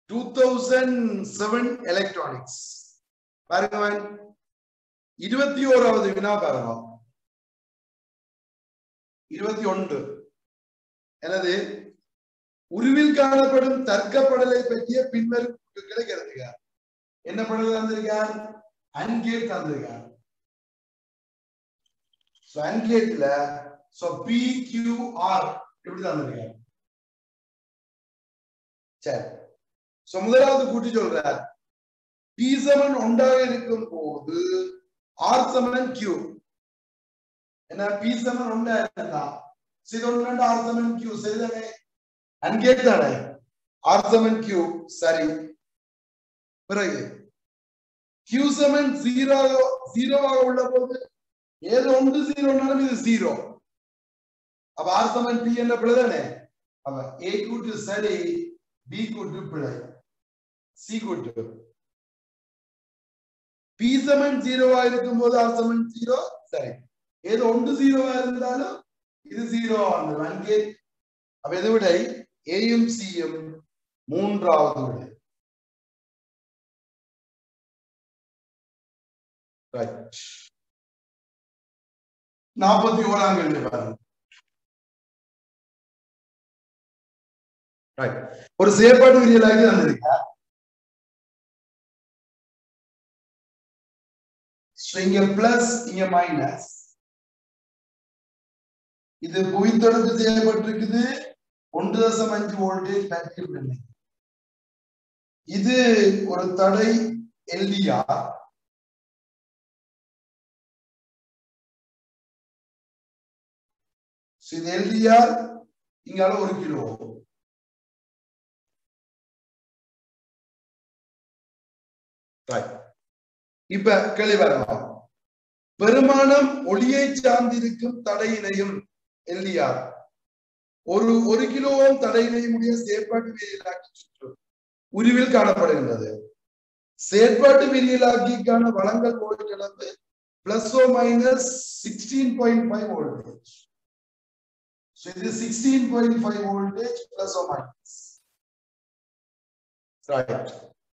Two thousand seven electronics பாருங்க இருபத்தி ஓராவது வினா பாருங்க இருபத்தி ஒன்று எனது உருவில் காணப்படும் தர்க்கப்படலை பற்றிய பின்வரும் கூற்றுக்களை கருதுகிறார் என்ன படல் தந்திருக்கார் அன்கேட் தந்திருக்கார் அன்கேட்ல சோ பி கியூ ஆர் எப்படி தந்திருக்கார் சரி சோ முதலாவது கூட்டி சொல்றார் பி சமன் ஒன்றாக இருக்கும் போது ஆர் சமன் கியூ என்ன பி சமன் ஒன்றா இருந்தா இது ஒன்று ரெண்டு ஆர் சமன் கியூ சரிதானே அன்கேட் தானே ஆர் சமன் கியூ சரி பிறகு கியூ சமன் ஜீரோ ஜீரோவாக உள்ள போது ஏதோ ஒன்று ஜீரோனாலும் இது ஜீரோ அப்ப ஆர் சமன் பி என்ற பிள்ளை தானே அப்ப ஏ கூட்டு சரி பி கூட்டு பிழை சி கூட்டு பி சமன் ஜீரோவா இருக்கும் போது ஆர் சமன் ஜீரோ சரி ஏதோ ஒன்று ஜீரோவா இருந்தாலும் இது ஜீரோ வந்துடும் அங்கே அப்ப இதை விட ஏயும் சியும் மூன்றாவது விடை ரைட் நாற்பத்தி ஓராம் கேள்வி பாருங்க ரைட் ஒரு செயற்பாடு விரியலாகி வந்திருக்க இங்க பிளஸ் இங்க மைனஸ் இது புவித்தொடர்பு செய்யப்பட்டிருக்குது ஒன்று தசம் அஞ்சு வோல்டேஜ் பேட்டரி இது ஒரு தடை எல்டிஆர் இது எல்டிஆர் இங்கால ஒரு கிலோ இப்ப கேள்வி வரலாம் பெருமானம் ஒளியை சார்ந்திருக்கும் தடையினையும் எல்டிஆர் ஒரு ஒரு கிலோ தடையினையும் உடைய செயற்பாட்டு வீரியலாக்கி சுற்று உருவில் காணப்படுகின்றது செயற்பாட்டு வீரியலாக்கிக்கான வளங்கள் வோல்ட் அளவு plus or minus sixteen point five voltage So it is 16.5 voltage plus or minus. Right.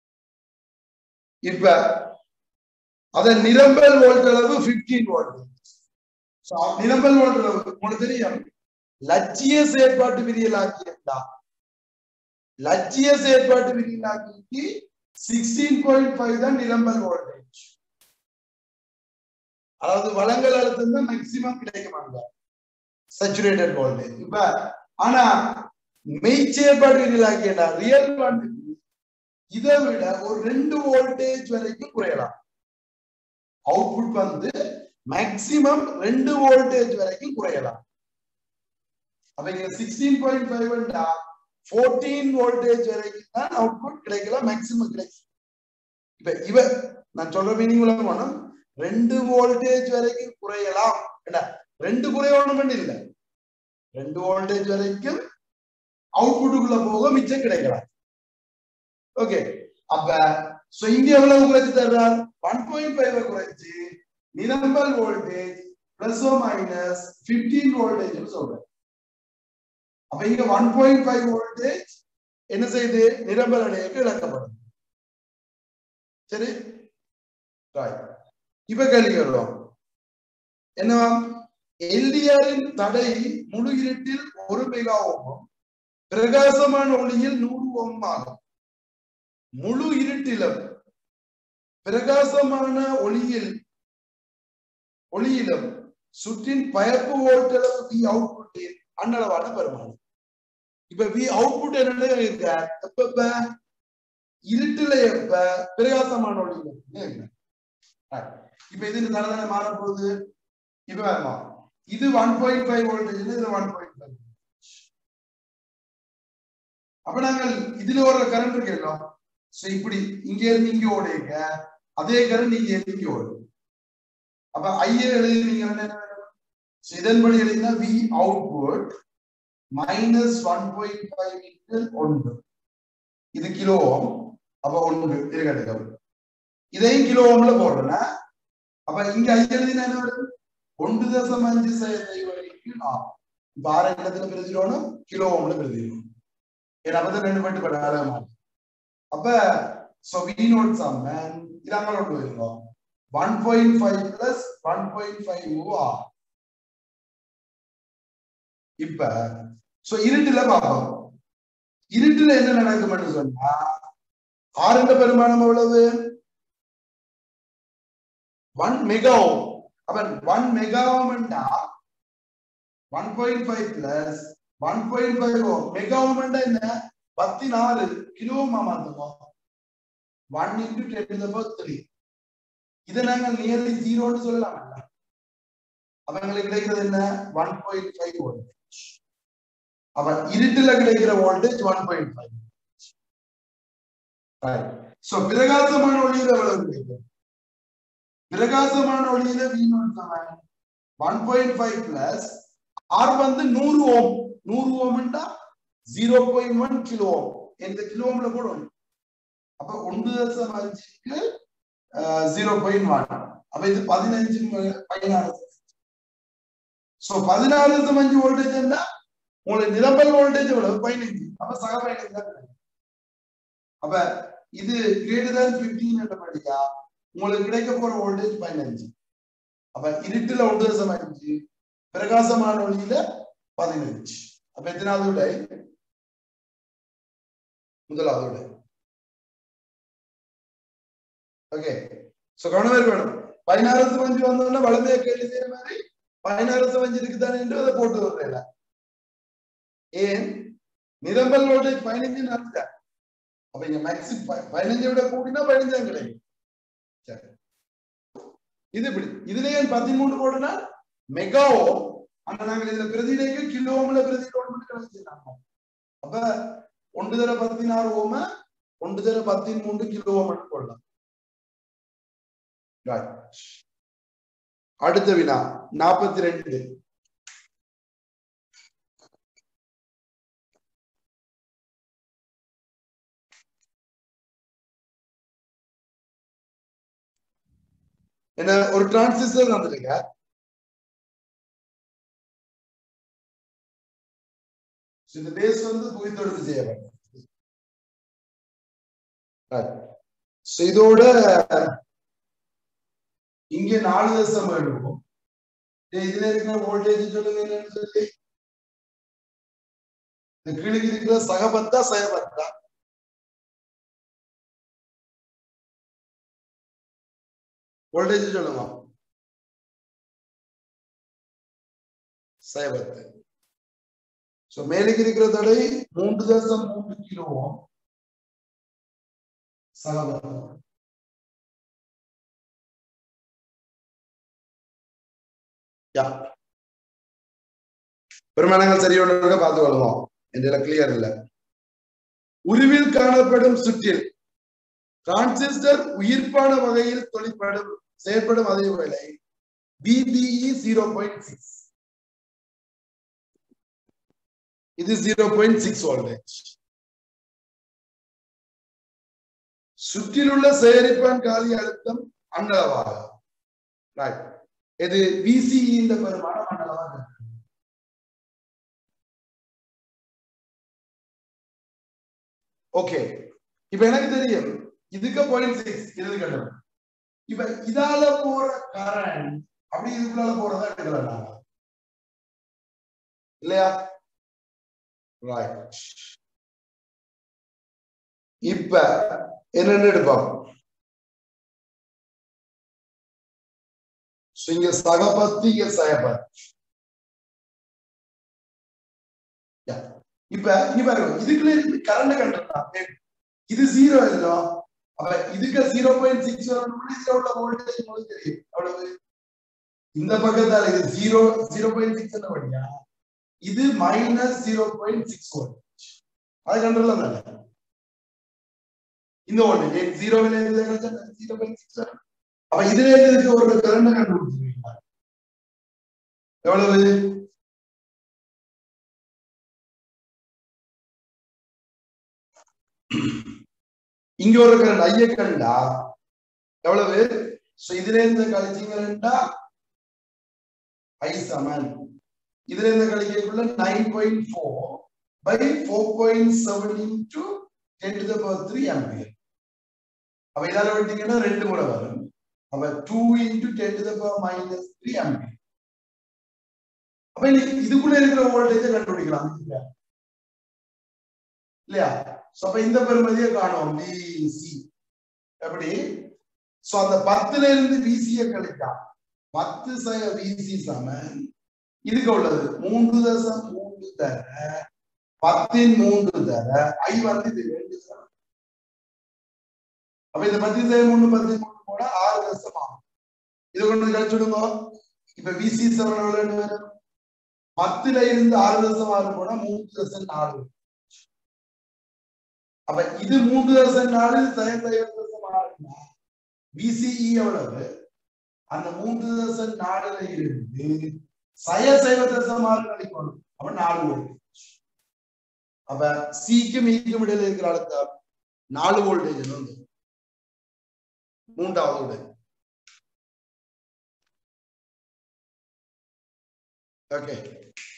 இப்ப அதன் நிரம்பல் வோல்ட் அளவு 15 வோல்டேஜ் நிரம்பல் வோல்ட் அளவு உங்களுக்கு தெரியும் லட்சிய செயற்பாட்டு விதியலாக்கி இருந்தா லட்சிய செயற்பாட்டு விதியலாக்கி சிக்ஸ்டீன் பாயிண்ட் ஃபைவ் தான் நிரம்பல் வோல்டேஜ் அதாவது வளங்கள் அழுத்தம் தான் மேக்சிமம் கிடைக்குமாங்க சச்சுரேட்டட் வோல்டேஜ் இப்ப ஆனா மெய் செயற்பாடு விதியலாக்கியடா ரியல் குவான்டிட்டி இதை விட ஒரு ரெண்டு வோல்டேஜ் வரைக்கும் குறையலாம் அவுட்புட் வந்து மேக்சிமம் ரெண்டு வோல்டேஜ் வரைக்கும் குறையலாம் அப்ப இங்க sixteen point five fourteen voltage வரைக்கும் தான் அவுட்புட் கிடைக்கலாம் மேக்சிமம் கிடைக்கும் இப்ப இவ நான் சொல்ற மீனிங் உள்ள போனோம் ரெண்டு வோல்டேஜ் வரைக்கும் குறையலாம் என்ன ரெண்டு குறையணும் இல்லை ரெண்டு வோல்டேஜ் வரைக்கும் அவுட்புட்டுக்குள்ள போக மிச்சம் கிடைக்கலாம் ஓகே அப்ப சோ இங்க எவ்வளவு குறைச்சு தர்றார் ஒன் பாயிண்ட் ஃபைவ் குறைச்சு நிரம்பல் voltage plus or minus fifteen voltage சொல்றேன் அப்ப இங்க ஒன் பாயிண்ட் ஃபைவ் வோல்டேஜ் என்ன செய்யுது நிரம்பல் அடையக்கு இழக்கப்படும் சரி இப்ப கேள்வி வருவோம் என்னவா எல்டிஆரின் தடை முழு இருட்டில் ஒரு மெகா ஓமும் பிரகாசமான ஒளியில் நூறு ஓம் ஆகும் முழு இருட்டிலும் பிரகாசமான ஒளியில் ஒளியிலும் சுற்றின் பயப்பு ஓட்டளவு வி அவுட்புட்டின் அன்னளவான பெருமானம் இப்ப வி அவுட்புட் என்ன இருக்க எப்ப இருட்டுல எப்ப பிரகாசமான ஒளியில இப்ப இது தரதான மாறப்போகுது இப்ப வேணுமா இது ஒன் பாயிண்ட் ஃபைவ் வோல்டேஜ் இது ஒன் பாயிண்ட் ஃபைவ் அப்ப நாங்கள் இதுல ஒரு கரண்ட் இருக்கோம் சோ இப்படி இங்க இருந்து இங்க ஓடுங்க அதே கரண்ட் இங்க இருந்து இங்க ஓடும் அப்ப ஐய எழுதுனீங்க இதன்படி எழுதினா V output minus one point five into ஒன்று இது கிலோ அப்ப ஒன்று இருக்கட்டும் இதையும் கிலோ ஓம்ல போடுறேன்னா அப்ப இங்க ஐ எழுதினா என்ன வருது ஒன்று தசம் அஞ்சு வரைக்கும் நாம் இப்ப ஆறு இடத்துல பிரதிடணும் கிலோ ஓம்ல பிரதிடணும் ஏன்னா அப்பதான் ரெண்டு பட்டு பட அப்ப சோ வி நோட் சம்மன் இது அங்க கொண்டு போயிருங்க one point five plus one point five R இப்ப சோ இருட்டுல பார்ப்போம் இருட்டுல என்ன நடக்கும்னு சொன்னா ஆறுண்ட பெருமானம் எவ்வளவு ஒன் மெகா அவன் ஒன் மெகா ஓம்டா one point five plus one point five ohm mega ஓம்டா என்ன பதினாலு கிலோ மாமாத்துவோம் one into ten power three இதை நாங்கள் நியர்லி ஜீரோன்னு சொல்லலாம் அவங்களுக்கு கிடைக்கிறது என்ன ஒன் பாயிண்ட் ஃபைவ் வோல்டேஜ் அவன் இருட்டுல கிடைக்கிற voltage one point five so பிரகாசமான ஒளியில எவ்வளவு கிடைக்கும் பிரகாசமான ஒளியில வீணோன் சமன் one point five plus R வந்து நூறு ஓம் நூறு ஓம்ண்டா zero point one kilo ohm இந்த கிலோ ஓம்ல போடுவோம் அப்ப ஒன்று தசம் அஞ்சுக்கு ஜீரோ பாயிண்ட் ஒன் அப்ப இது பதினஞ்சு பதினாறு சோ பதினாறு தசம் அஞ்சு வோல்டேஜ் என்ன உங்களுக்கு நிரம்பல் வோல்டேஜ் எவ்வளவு பதினஞ்சு அப்ப சக பதினஞ்சு தான் கிடைக்கும் அப்ப இது கிரேட்டர் தேன் பிப்டீன் என்றபடியா உங்களுக்கு கிடைக்க போற வோல்டேஜ் பதினஞ்சு அப்ப இருட்டுல ஒன்று தசம் அஞ்சு பிரகாசமான ஒளியில பதினஞ்சு அப்ப எத்தனாவது விடை முதலாவது விடை ஓகே சோ கவனம் இருக்கணும் பதினாறு அஞ்சு வந்தோம்னா வளமையா கேள்வி செய்யற மாதிரி பதினாறு அஞ்சு இருக்குதானே என்று அதை போட்டு வர்றேன் ஏன் நிரம்பல் வோல்டேஜ் பதினஞ்சு நடத்த அப்ப இங்க மேக்ஸி பதினஞ்சை விட கூடினா பதினஞ்சாம் கிடைக்கும் சரி இது இப்படி இதுல ஏன் பதிமூன்று போடுனா மெகாவோ ஆனா நாங்கள் இதுல பிரதிநிதிக்கு கிலோ ஓம்ல பிரதி மட்டும் கணக்கு அப்ப ஒன்று தர பதினாறு ஓம ஒன்று தர பதிமூன்று கிலோ ஓம் போடலாம் அடுத்த வினா நாற்பத்தி ரெண்டு என்ன ஒரு டிரான்சிஸ்டர் வந்துருங்க இந்த பேஸ் வந்து புவித்தொடர்பு செய்யப்படும் இதோட இங்க நாலு தசம் எழுவோம் இதுல இருக்கிற வோல்டேஜ் சொல்லுங்க என்னன்னு சொல்லி இந்த கீழே இருக்கிற சகபத்தா சயபத்தா வோல்டேஜ் சொல்லுங்க சயபத்து சோ மேலுக்கு இருக்கிற தடை மூன்று தசம் மூன்று கிலோ சகபத்தம் பெருமானங்கள் சரியோட பார்த்து கொள்வோம் என்ற கிளியர் இல்ல உருவில் காணப்படும் சுற்றில் டிரான்சிஸ்டர் உயிர்ப்பான வகையில் தொழிற்படும் செயல்படும் அதே வேளை பிபிஇ ஜீரோ பாயிண்ட் சிக்ஸ் இது ஜீரோ பாயிண்ட் சிக்ஸ் வோல்டேஜ் சுற்றிலுள்ள சேகரிப்பான் காலி அழுத்தம் அன்னளவாக ரைட் இது பிசிஇ இந்த பெருமானம் அன்னளவாக ஓகே இப்ப எனக்கு தெரியும் இதுக்கு பாயிண்ட் சிக்ஸ் இது கட்டும் இப்ப இதால போற கரண்ட் அப்படி இதுக்குள்ள போறதா எடுக்கலாம் நாங்க இல்லையா ரைட் இப்ப என்னன்னு எடுப்போம் இங்க சகபத்தி இங்க சயபத் இப்ப இங்க பாருங்க இதுக்குள்ள இருக்கு கரண்ட் கண்டுலாம் இது ஜீரோ இல்லோ அப்ப இதுக்கு ஜீரோ பாயிண்ட் சிக்ஸ் வரணும்னா இதுல உள்ள வோல்டேஜ் உங்களுக்கு தெரியும் அவ்வளவு இந்த பக்கத்தால இது ஜீரோ ஜீரோ பாயிண்ட் சிக்ஸ் என்ன படியா இது minus zero point six voltage அது கண்டுலாம் தானே இந்த வோல்டேஜ் ஜீரோவில இருந்து ஜீரோ பாயிண்ட் சிக்ஸ் அப்ப இதுல இருந்து ஒரு கரண்ட் கண்டுபிடிச்சிருக்கீங்க எவ்வளவு இங்க ஒரு கரண்ட் ஐய கண்டா எவ்வளவு சோ இதுல இருந்து கழிச்சீங்கன்னா ஐ சமன் இதுல இருந்து கழிக்கக்குள்ள nine point four by four point seven into ten to the power three ampere அப்ப இதால விட்டீங்கன்னா ரெண்டு முறை வரும் அப்ப two into ten to the power minus three ampere அப்ப நீ இதுக்குள்ள இருக்கிற வோல்டேஜை கண்டுபிடிக்கலாம் இல்லையா சோ அப்ப இந்த பெருமதியை காணும் விசி எப்படி சோ அந்த பத்துல இருந்து விசிய கழித்தா பத்து சக விசி சமன் இதுக்கு உள்ளது மூன்று தசம் மூன்று தர பத்தின் மூன்று தர ஐ வந்து இது ரெண்டு சமன் அப்ப இந்த பத்து சக மூணு பத்து மூணு போட ஆறு தசம் ஆகும் இது கொண்டு கழிச்சுடுங்க இப்ப விசி சமன் எவ்வளவு வரும் பத்துல இருந்து ஆறு தசம் ஆறு போனா மூன்று தசம் நாலு அப்ப இது மூன்று தசம் நாலு சயம் சைவம் தசம் ஆறுனா விசிஇ எவ்வளவு அந்த மூன்று தசம் நாலுல இருந்து சய சைவ தசம் ஆறு கழிக்கணும் அப்ப நாலு வோல்டேஜ் அப்ப சிக்கும் ஈக்கும் இடையில இருக்கிற அழுத்தம் நாலு வோல்டேஜ் வந்து மூன்றாவது உடை ஓகே